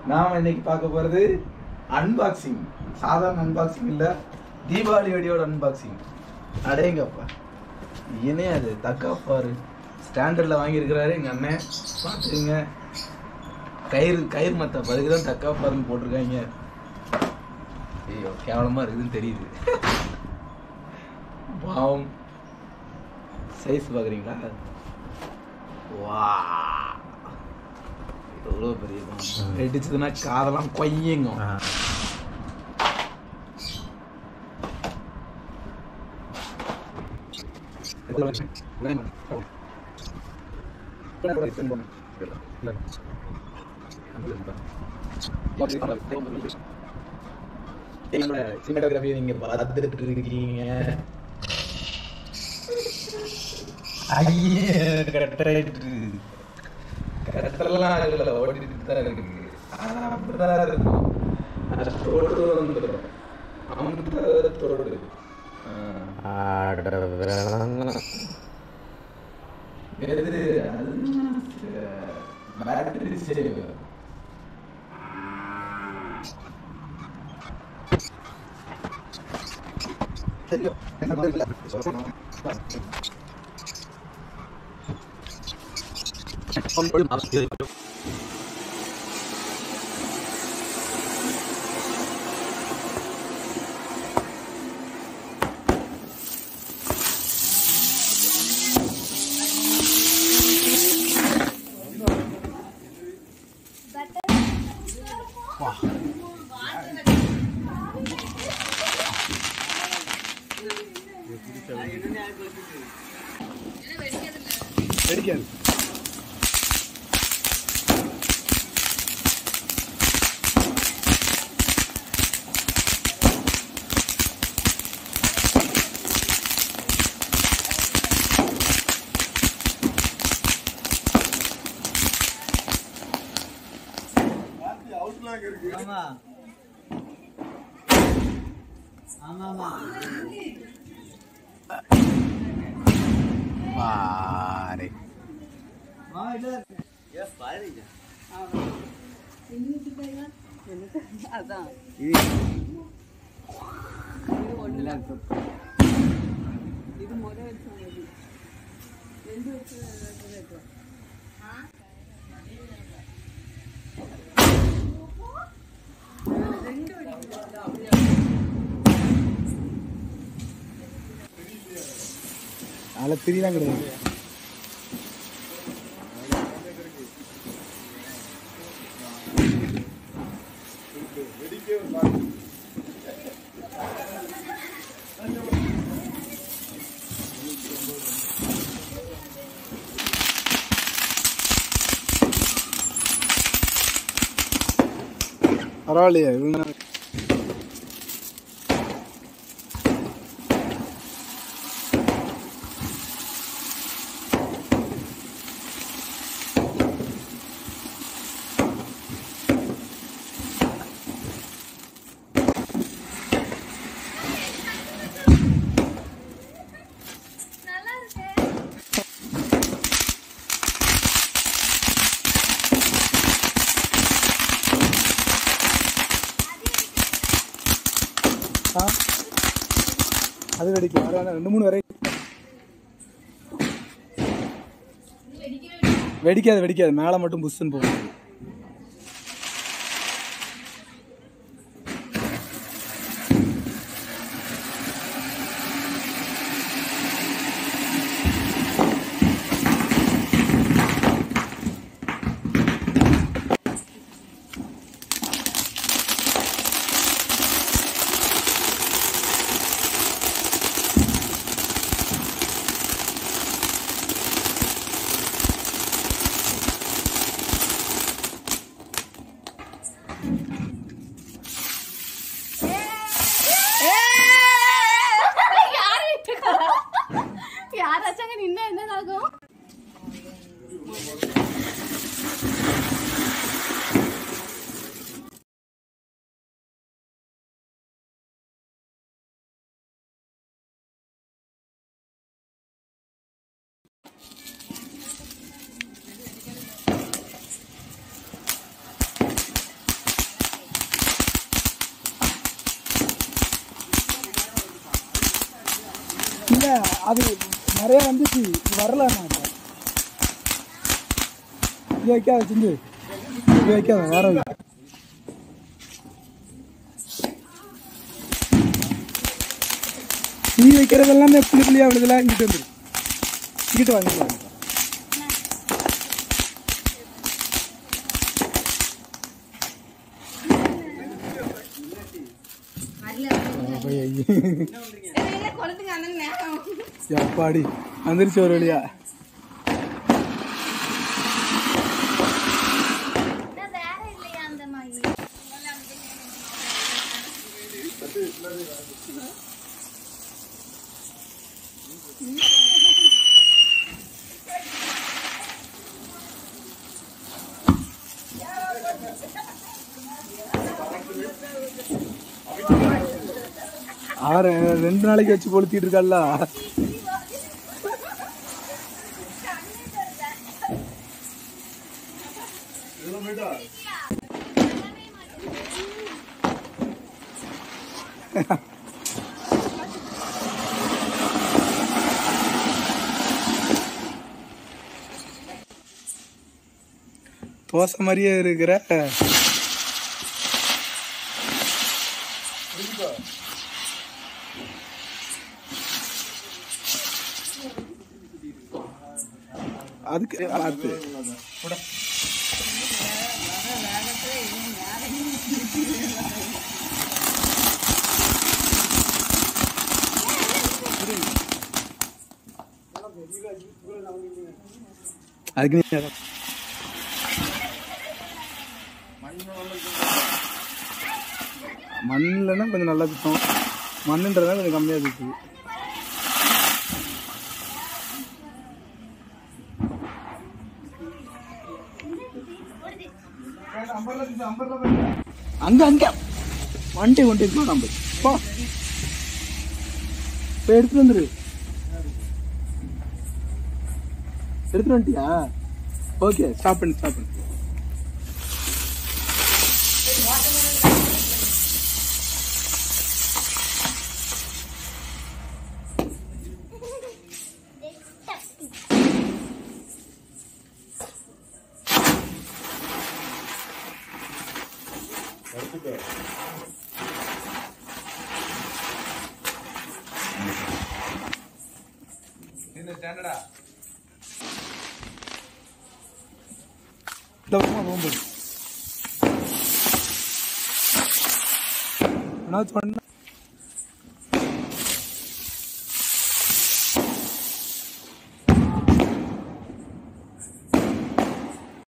நாம இன்னைக்கு பார்க்க போறது அன்பாக்சிங் சாதாரண அன்பாக்சிங் இல்ல தீபாவளி வெடியோட அன்பாக்சிங் அடேங்கப்பா இனே அது தக்கா பாரு ஸ்டாண்டர்ட்ல வாங்கியிருக்கிறாரு எங்க அண்ணன் பார்த்துருங்க கயிறு கயிறு மத்த பதிக்கு தான் தக்கா பாருன்னு போட்டிருக்காங்க ஐயோ கேவலமா இருக்குதுன்னு தெரியுது பாவம் சைஸ் பார்க்குறீங்களா வா எவ்வளோ பெரிய பாவம் வெடிச்சதுன்னா காதெல்லாம் கொய்யுங்கும் என்னோட சினிமாட்டோகிராஃபி நீங்க பார்த்துட்டு இருக்கீங்க ஐயே கரெக்டாயிட்டு கரெக்டெல்லாம் இல்ல ஓடிட்டு தான் இருக்கு ஆனா அப்படிதான் இருக்கும் அதோடு வந்துடும் அமிர்தத்தோடு எது பேட்டரி சேவர் வெடிக்காது ஆமா ஆமாமா பாரு மாமா இல்ல ஏ பாருங்க அதான் இது இது ஒண்ணு எல்லாம் சொத்து. இது முறை வச்சு மதி ரெண்டு வச்சு வைக்கும் ரெண்டு வெடிக்கிறது அப்படியே அதில் திரியெல்லாம் கிடையாது பரவாயில்லையே இவ்வளோ நேரம் ஆ அது வெடிக்கும் அதான் ரெண்டு மூணு வரை வெடிக்காது வெடிக்காது மேலே மட்டும் புஷ்ஷுன்னு போகும் யாராச்சாங்க நின்னா என்னதாகும் அது நிறைய வந்துச்சு இது வரல நான் இப்ப. இது வைக்காத சிந்து இது வைக்காத வேற வை. நீ வைக்கிறது எல்லாமே புளி புளியா விழுதுல இங்கிட்டு வந்துரு இங்கிட்டு வாங்க இங்கிட்டு வாங்க போய் ஐயே. குளத்துக்கு அந்த நேரம் எப்பாடி வந்துருச்சு ஒரு வழியா வேற இல்லையா அந்த மாதிரி ஆறு ரெண்டு நாளைக்கு வச்சு கொளுத்திட்டு இருக்கல்ல தோசை மாதிரியே இருக்கிற அதுக்கு பார்த்து அதுக்கு நீ மண்ணில்னா கொஞ்சம் நல்லா சுத்தம் மண்ணுன்றதா கொஞ்சம் கம்மியாக சுத்துது அங்க அங்க வண்டி கொண்டு இருக்கோம் நம்ம போ போய் எடுத்துட்டு வந்துரு எடுத்துட்டு வந்துட்டியா ஓகே ஸ்டாப் பண்ணு ஸ்டாப் பண்ணு இந்த ஸ்டாண்டர்டா இந்த வருமா போகும்போது என்ன பண்ண